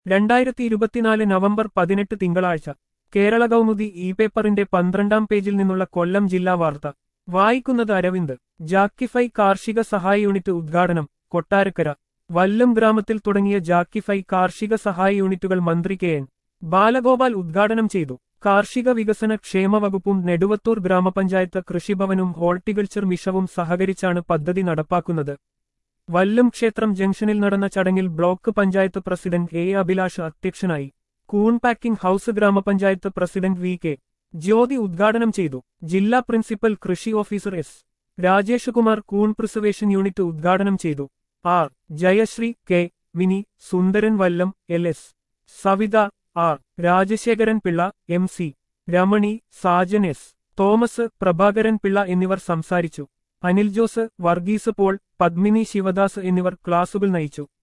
രണ്ടായിരത്തി ഇരുപത്തിനാല് നവംബർ പതിനെട്ട് തിങ്കളാഴ്ച കേരള കൗമുദി ഇ പേപ്പറിന്റെ പന്ത്രണ്ടാം പേജിൽ നിന്നുള്ള കൊല്ലം ജില്ലാ വാർത്ത വായിക്കുന്നത് അരവിന്ദ് ജാക്കിഫൈ കാർഷിക സഹായ യൂണിറ്റ് ഉദ്ഘാടനം കൊട്ടാരക്കര വല്ലം ഗ്രാമത്തിൽ തുടങ്ങിയ ജാക്കിഫൈ കാർഷിക സഹായ യൂണിറ്റുകൾ മന്ത്രി കെ എൻ ബാലഗോപാൽ ഉദ്ഘാടനം ചെയ്തു കാർഷിക വികസന ക്ഷേമ വകുപ്പും നെടുവത്തൂർ ഗ്രാമപഞ്ചായത്ത് കൃഷിഭവനും ഹോർട്ടിക്കൾച്ചർ മിഷവും സഹകരിച്ചാണ് പദ്ധതി നടപ്പാക്കുന്നത് വല്ലം ക്ഷേത്രം ജംഗ്ഷനിൽ നടന്ന ചടങ്ങിൽ block panchayat president A Abhilash അധ്യക്ഷനായി കൂൺ പാക്കിംഗ് ഹൌസ് ഗ്രാമപഞ്ചായത്ത് പ്രസിഡന്റ് വി കെ ജ്യോതി ഉദ്ഘാടനം ചെയ്തു ജില്ലാ പ്രിൻസിപ്പൽ കൃഷി ഓഫീസർ എസ് രാജേഷ് കുമാർ കൂൺ പ്രിസർവേഷൻ യൂണിറ്റ് ഉദ്ഘാടനം ചെയ്തു R Jayasree K Mini Sundaran Vallam L S Savitha R Rajasekharan Pillai M C Ramani Sajan S Thomas Prabhakaran Pillai എന്നിവർ സംസാരിച്ചു അനിൽ ജോസ് വർഗീസ് പോൾ പത്മിനി ശിവദാസ് എന്നിവർ ക്ലാസുകൾ നയിച്ചു